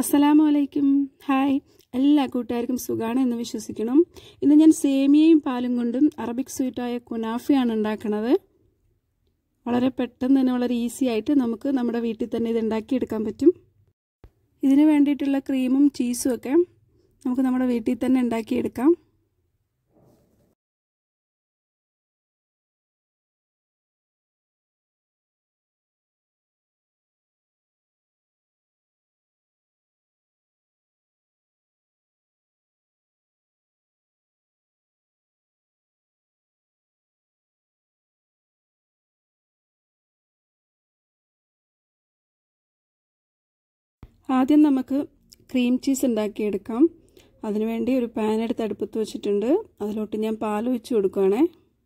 അസ്സലാമു അലൈക്കും ഹായ് എല്ലാ കൂട്ടുകാർക്കും സുഖമാണ് എന്ന് വിശ്വസിക്കണം ഇന്ന് ഞാൻ സേമിയയും പാലും കൊണ്ടും അറബിക് സ്വീറ്റായ കുനാഫയാണ് ഉണ്ടാക്കുന്നത് വളരെ പെട്ടെന്ന് തന്നെ വളരെ ഈസി ആയിട്ട് നമുക്ക് നമ്മുടെ വീട്ടിൽ തന്നെ ഇത് ഉണ്ടാക്കിയെടുക്കാൻ പറ്റും ഇതിന് വേണ്ടിയിട്ടുള്ള ക്രീമും ചീസും ഒക്കെ നമുക്ക് നമ്മുടെ വീട്ടിൽ തന്നെ ഉണ്ടാക്കിയെടുക്കാം ആദ്യം നമുക്ക് ക്രീം ചീസ് ഉണ്ടാക്കിയെടുക്കാം അതിനുവേണ്ടി ഒരു പാൻ എടുത്ത് അടുപ്പത്ത് വെച്ചിട്ടുണ്ട് അതിലോട്ട് ഞാൻ പാൽ ഒഴിച്ച് കൊടുക്കുകയാണേ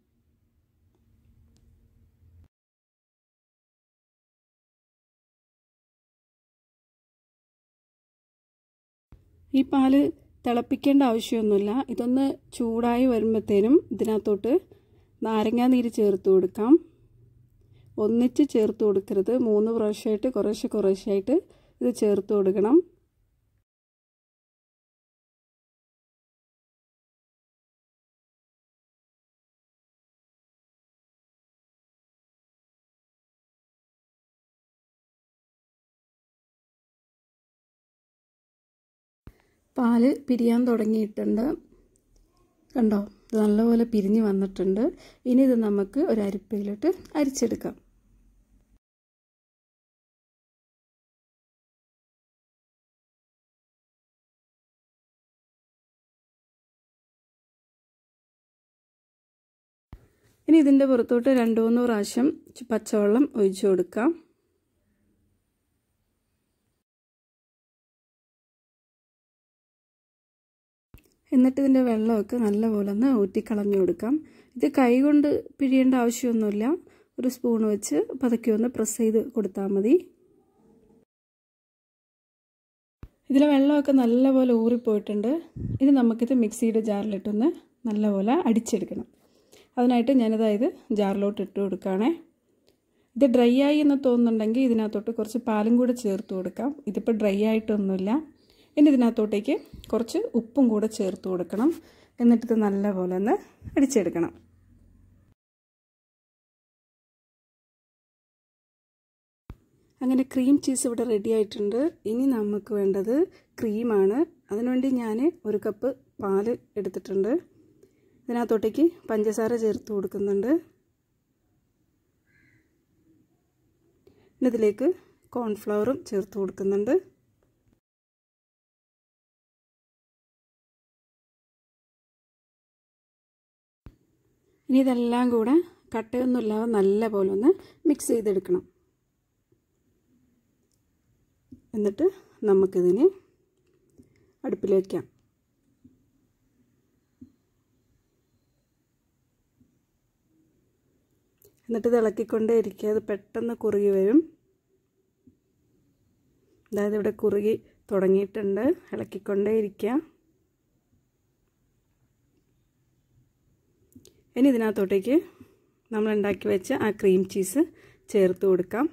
ഈ പാല് തിളപ്പിക്കേണ്ട ആവശ്യമൊന്നുമില്ല ഇതൊന്ന് ചൂടായി വരുമ്പോഴത്തേനും ഇതിനകത്തോട്ട് നാരങ്ങാ നീര് ചേർത്ത് കൊടുക്കാം ഒന്നിച്ച് ചേർത്ത് കൊടുക്കരുത് മൂന്ന് പ്രാവശ്യമായിട്ട് കുറേശ്ശെ കുറേശ്ശായിട്ട് ഇത് ചേർത്ത് കൊടുക്കണം പാല് പിരിയാൻ തുടങ്ങിയിട്ടുണ്ട് കണ്ടോ ഇത് നല്ലപോലെ പിരിഞ്ഞ് വന്നിട്ടുണ്ട് ഇനി ഇത് നമുക്ക് ഒരു അരിപ്പയിലിട്ട് അരിച്ചെടുക്കാം ഇനി ഇതിൻ്റെ പുറത്തോട്ട് രണ്ട് മൂന്ന് പ്രാവശ്യം പച്ചവെള്ളം ഒഴിച്ചു കൊടുക്കാം എന്നിട്ട് ഇതിൻ്റെ വെള്ളമൊക്കെ നല്ലപോലെ ഒന്ന് ഊറ്റിക്കളഞ്ഞു കൊടുക്കാം ഇത് കൈ കൊണ്ട് പിഴിയേണ്ട ആവശ്യമൊന്നുമില്ല ഒരു സ്പൂൺ വെച്ച് പതുക്കെ ഒന്ന് പ്രസ് ചെയ്ത് കൊടുത്താൽ മതി ഇതിലെ വെള്ളമൊക്കെ നല്ലപോലെ ഊറിപ്പോയിട്ടുണ്ട് ഇനി നമുക്കിത് മിക്സിയുടെ ജാറിലിട്ടൊന്ന് നല്ലപോലെ അടിച്ചെടുക്കണം അതിനായിട്ട് ഞാനിതായത് ജാറിലോട്ട് ഇട്ട് കൊടുക്കുകയാണേ ഇത് ഡ്രൈ ആയി എന്ന് തോന്നുന്നുണ്ടെങ്കിൽ ഇതിനകത്തോട്ട് കുറച്ച് പാലും കൂടെ ചേർത്ത് കൊടുക്കാം ഇതിപ്പോൾ ഡ്രൈ ആയിട്ടൊന്നുമില്ല ഇനി ഇതിനകത്തോട്ടേക്ക് കുറച്ച് ഉപ്പും കൂടെ ചേർത്ത് കൊടുക്കണം എന്നിട്ടിത് നല്ലപോലെ ഒന്ന് അടിച്ചെടുക്കണം അങ്ങനെ ക്രീം ചീസ് ഇവിടെ റെഡി ആയിട്ടുണ്ട് ഇനി നമുക്ക് വേണ്ടത് ക്രീമാണ് അതിനുവേണ്ടി ഞാൻ ഒരു കപ്പ് പാല് എടുത്തിട്ടുണ്ട് ഇതിനകത്തോട്ടേക്ക് പഞ്ചസാര ചേർത്ത് കൊടുക്കുന്നുണ്ട് ഇതിലേക്ക് കോൺഫ്ലവറും ചേർത്ത് കൊടുക്കുന്നുണ്ട് ഇനി ഇതെല്ലാം കൂടെ കട്ടയൊന്നുമില്ലാതെ നല്ല പോലെ ഒന്ന് മിക്സ് ചെയ്തെടുക്കണം എന്നിട്ട് നമുക്കിതിന് അടുപ്പിൽ വയ്ക്കാം എന്നിട്ട് ഇത് ഇളക്കിക്കൊണ്ടേ ഇരിക്കുക അത് പെട്ടെന്ന് കുറുകി വരും അതായത് ഇവിടെ കുറുകി തുടങ്ങിയിട്ടുണ്ട് ഇളക്കിക്കൊണ്ടേ ഇരിക്കുക ഇനി ഇതിനകത്തോട്ടേക്ക് നമ്മൾ ഉണ്ടാക്കി വെച്ച ആ ക്രീം ചീസ് ചേർത്ത് കൊടുക്കാം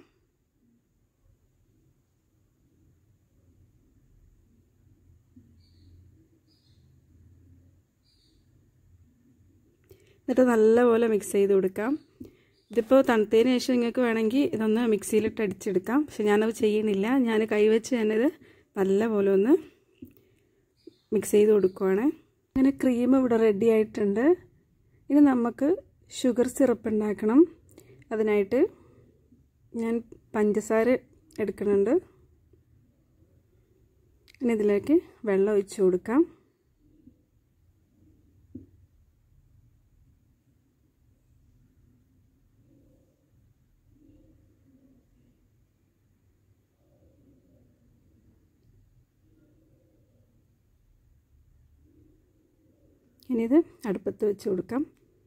എന്നിട്ട് നല്ലപോലെ മിക്സ് ചെയ്ത് കൊടുക്കാം ഇതിപ്പോൾ തണുത്തതിന് ശേഷം നിങ്ങൾക്ക് വേണമെങ്കിൽ ഇതൊന്ന് മിക്സിയിലിട്ട് അടിച്ചെടുക്കാം പക്ഷെ ഞാനത് ചെയ്യണില്ല ഞാൻ കൈവച്ച് ഞാനിത് നല്ലപോലെ ഒന്ന് മിക്സ് ചെയ്ത് കൊടുക്കുവാണ് അങ്ങനെ ക്രീം ഇവിടെ റെഡി ആയിട്ടുണ്ട് ഇനി നമുക്ക് ഷുഗർ സിറപ്പ് ഉണ്ടാക്കണം അതിനായിട്ട് ഞാൻ പഞ്ചസാര എടുക്കുന്നുണ്ട് ഇനി ഇതിലേക്ക് വെള്ളം ഒഴിച്ചു കൊടുക്കാം ഇനി ഇത് അടുപ്പത്ത് വെച്ച് കൊടുക്കാം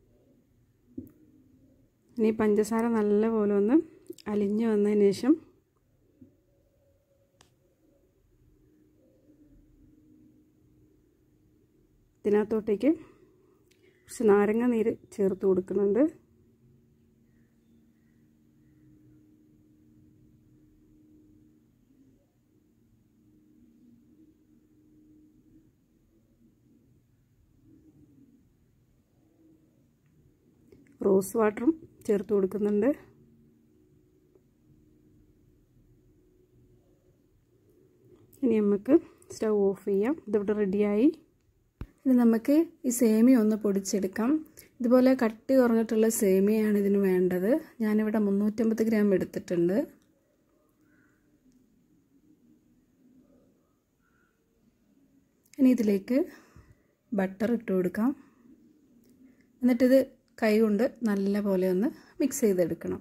ഇനി പഞ്ചസാര നല്ലപോലെ ഒന്ന് അലിഞ്ഞു വന്നതിന് ശേഷം ഇതിനകത്തോട്ടേക്ക് കുറച്ച് നാരങ്ങ നീര് ചേർത്ത് കൊടുക്കുന്നുണ്ട് റോസ് വാട്ടറും ചേർത്ത് കൊടുക്കുന്നുണ്ട് ഇനി നമുക്ക് സ്റ്റൗ ഓഫ് ചെയ്യാം ഇതിവിടെ റെഡിയായി ഇനി നമുക്ക് ഈ സേമിയ ഒന്ന് പൊടിച്ചെടുക്കാം ഇതുപോലെ കട്ടി കുറഞ്ഞിട്ടുള്ള സേമിയയാണ് ഇതിന് വേണ്ടത് ഞാനിവിടെ മുന്നൂറ്റമ്പത് ഗ്രാം എടുത്തിട്ടുണ്ട് ഇനി ഇതിലേക്ക് ബട്ടർ ഇട്ട് കൊടുക്കാം എന്നിട്ടിത് കൈ കൊണ്ട് നല്ല പോലെ ഒന്ന് മിക്സ് ചെയ്തെടുക്കണം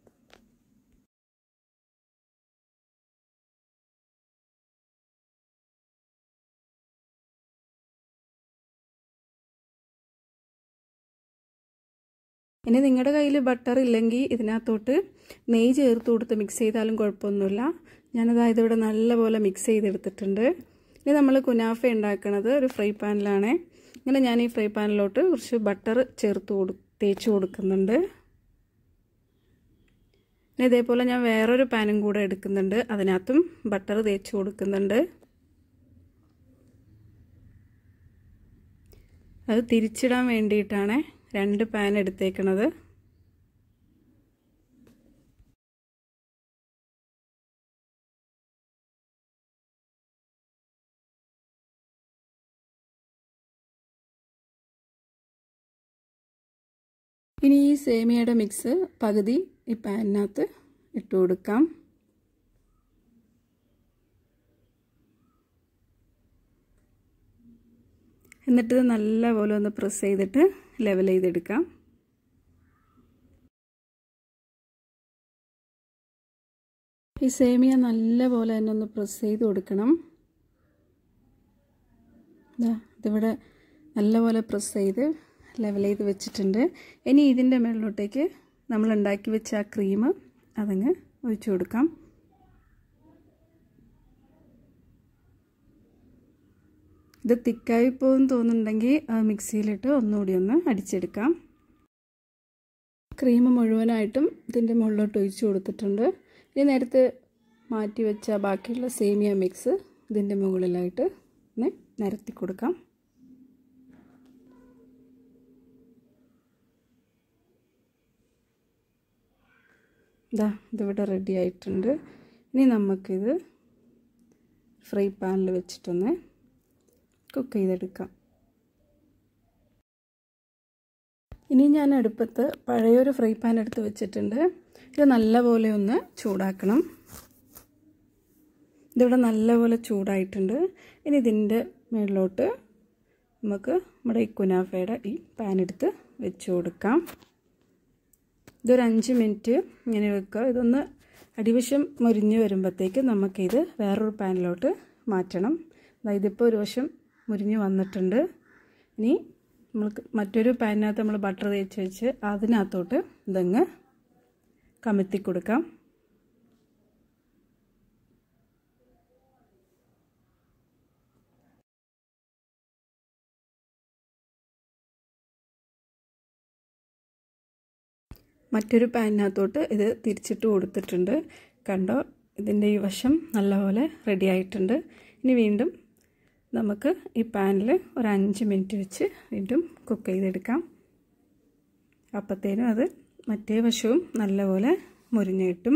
ഇനി നിങ്ങളുടെ കയ്യിൽ ബട്ടർ ഇല്ലെങ്കിൽ ഇതിനകത്തോട്ട് നെയ്യ് ചേർത്ത് കൊടുത്ത് മിക്സ് ചെയ്താലും കുഴപ്പമൊന്നുമില്ല ഞാനതായത് ഇവിടെ നല്ലപോലെ മിക്സ് ചെയ്തെടുത്തിട്ടുണ്ട് ഇനി നമ്മൾ കുനാഫ ഉണ്ടാക്കുന്നത് ഒരു ഫ്രൈ പാനിലാണ് ഇങ്ങനെ ഞാൻ ഈ ഫ്രൈ പാനിലോട്ട് കുറച്ച് ബട്ടർ ചേർത്ത് കൊടു തേച്ച് കൊടുക്കുന്നുണ്ട് ഇനി ഇതേപോലെ ഞാൻ വേറൊരു പാനും കൂടെ എടുക്കുന്നുണ്ട് അതിനകത്തും ബട്ടർ തേച്ച് കൊടുക്കുന്നുണ്ട് അത് തിരിച്ചിടാൻ വേണ്ടിയിട്ടാണ് രണ്ട് പാൻ എടുത്തേക്കണത് ഇനി ഈ സേമിയയുടെ മിക്സ് പകുതി ഈ പാനിനകത്ത് ഇട്ട് കൊടുക്കാം എന്നിട്ട് നല്ലപോലെ ഒന്ന് പ്രസ് ചെയ്തിട്ട് ലെവൽ ചെയ്തെടുക്കാം ഈ സേമിയ നല്ലപോലെ തന്നെ ഒന്ന് പ്രസ് ചെയ്ത് കൊടുക്കണം ഇതിവിടെ നല്ലപോലെ പ്രസ് ചെയ്ത് ലെവൽ ചെയ്ത് വെച്ചിട്ടുണ്ട് ഇനി ഇതിൻ്റെ മുകളിലോട്ടേക്ക് നമ്മൾ ഉണ്ടാക്കി വെച്ച ആ ക്രീം അതങ്ങ് ഒഴിച്ചു കൊടുക്കാം ഇത് തിക്കായി പോകുമെന്ന് തോന്നുന്നുണ്ടെങ്കിൽ മിക്സിയിലിട്ട് ഒന്നുകൂടി ഒന്ന് അടിച്ചെടുക്കാം ക്രീം മുഴുവനായിട്ടും ഇതിൻ്റെ മുകളിലോട്ട് ഒഴിച്ചു കൊടുത്തിട്ടുണ്ട് ഇനി നേരത്തെ മാറ്റി വെച്ച ബാക്കിയുള്ള സേമിയ മിക്സ് ഇതിൻ്റെ മുകളിലായിട്ട് ഒന്ന് നിരത്തി കൊടുക്കാം ഇതാ ഇതിവിടെ റെഡി ആയിട്ടുണ്ട് ഇനി നമുക്കിത് ഫ്രൈ പാനിൽ വെച്ചിട്ടൊന്ന് കുക്ക് ചെയ്തെടുക്കാം ഇനി ഞാൻ അടുപ്പത്ത് പഴയൊരു ഫ്രൈ പാൻ എടുത്ത് വെച്ചിട്ടുണ്ട് ഇത് നല്ലപോലെ ഒന്ന് ചൂടാക്കണം ഇതിവിടെ നല്ലപോലെ ചൂടായിട്ടുണ്ട് ഇനി ഇതിൻ്റെ മുകളിലോട്ട് നമുക്ക് നമ്മുടെ ഈ കുനാഫയുടെ ഈ പാൻ എടുത്ത് വെച്ച് കൊടുക്കാം ഇതൊരു അഞ്ച് മിനിറ്റ് ഇങ്ങനെ വെക്കുക ഇതൊന്ന് അടിവശം മുരിഞ്ഞ് വരുമ്പോഴത്തേക്ക് നമുക്കിത് വേറൊരു പാനിലോട്ട് മാറ്റണം ഇതിപ്പോൾ ഒരു വശം മുരിഞ്ഞ് വന്നിട്ടുണ്ട് ഇനി നമ്മൾക്ക് മറ്റൊരു പാനിനകത്ത് നമ്മൾ ബട്ടർ തേച്ച് വെച്ച് അതിനകത്തോട്ട് ഇതങ്ങ് കമത്തി കൊടുക്കാം മറ്റൊരു പാനിനകത്തോട്ട് ഇത് തിരിച്ചിട്ട് കൊടുത്തിട്ടുണ്ട് കണ്ടോ ഇതിൻ്റെ ഈ വശം നല്ലപോലെ റെഡി ആയിട്ടുണ്ട് ഇനി വീണ്ടും നമുക്ക് ഈ പാനിൽ ഒരു അഞ്ച് മിനിറ്റ് വെച്ച് വീണ്ടും കുക്ക് ചെയ്തെടുക്കാം അപ്പത്തേനും അത് മറ്റേ വശവും നല്ലപോലെ മുരിഞ്ഞ് കിട്ടും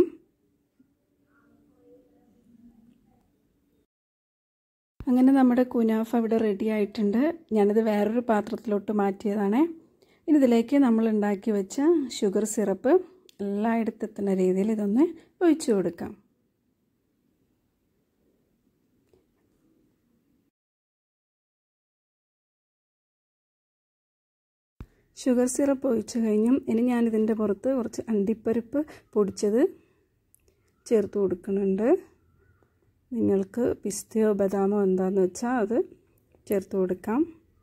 അങ്ങനെ നമ്മുടെ കുനാഫ ഇവിടെ റെഡി ആയിട്ടുണ്ട് ഞാനിത് വേറൊരു പാത്രത്തിലോട്ട് മാറ്റിയതാണ് ഇനി ഇതിലേക്ക് നമ്മൾ ഉണ്ടാക്കി വെച്ച ഷുഗർ സിറപ്പ് എല്ലായിടത്തും എത്തുന്ന രീതിയിൽ ഇതൊന്ന് ഒഴിച്ചു കൊടുക്കാം ഷുഗർ സിറപ്പ് ഒഴിച്ച് കഴിഞ്ഞും ഇനി ഞാനിതിൻ്റെ പുറത്ത് കുറച്ച് അണ്ടിപ്പരിപ്പ് പൊടിച്ചത് ചേർത്ത് കൊടുക്കുന്നുണ്ട് നിങ്ങൾക്ക് പിസ്തയോ ബദാമോ എന്താണെന്ന് വെച്ചാൽ അത് ചേർത്ത് കൊടുക്കാം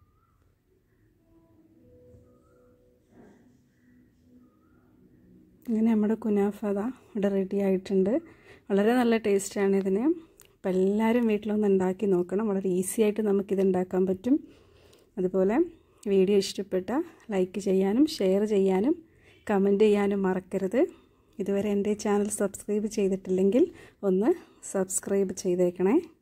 അങ്ങനെ നമ്മുടെ കുനാഫ അതാ ഇവിടെ റെഡി ആയിട്ടുണ്ട് വളരെ നല്ല ടേസ്റ്റാണ് ഇതിന് അപ്പം എല്ലാവരും വീട്ടിലൊന്ന് ഉണ്ടാക്കി നോക്കണം വളരെ ഈസി ആയിട്ട് നമുക്കിത് ഉണ്ടാക്കാൻ പറ്റും അതുപോലെ വീഡിയോ ഇഷ്ടപ്പെട്ട ലൈക്ക് ചെയ്യാനും ഷെയർ ചെയ്യാനും കമൻറ്റ് ചെയ്യാനും മറക്കരുത് ഇതുവരെ എൻ്റെ ചാനൽ സബ്സ്ക്രൈബ് ചെയ്തിട്ടില്ലെങ്കിൽ ഒന്ന് സബ്സ്ക്രൈബ് ചെയ്തേക്കണേ